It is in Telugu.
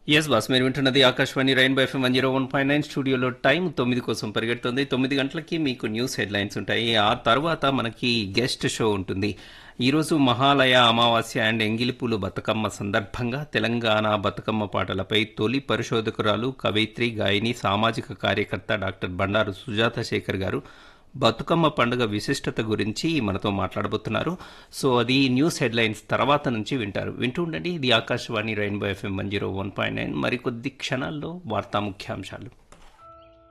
ఎస్ బాస్ మీరు వింటున్నది Akashvani rainbow FM one zero one point nine స్టూడియోలో టైం తొమ్మిది కోసం పరిగెడుతుంది తొమ్మిది గంటలకి మీకు న్యూస్ హెడ్లైన్స్ ఉంటాయి ఆ తర్వాత మనకి గెస్ట్ షో ఉంటుంది ఈరోజు మహాలయ అమావాస్య అండ్ ఎంగిలిపూలు బతుకమ్మ సందర్భంగా తెలంగాణ బతుకమ్మ పాటలపై తొలి పరిశోధకురాలు కవయిత్రి గాయని సామాజిక కార్యకర్త డాక్టర్ బండారు సుజాత శేఖర్ గారు బతుకమ్మ పండుగ విశిష్టత గురించి మనతో మాట్లాడబోతున్నారు సో అది న్యూస్ హెడ్లైన్స్ తర్వాత నుంచి వింటారు వింటూ ఉండండి ఇది Akashvani rainbow FM one zero one point nine మరికొద్ది క్షణాల్లో వార్తా ముఖ్యాంశాలు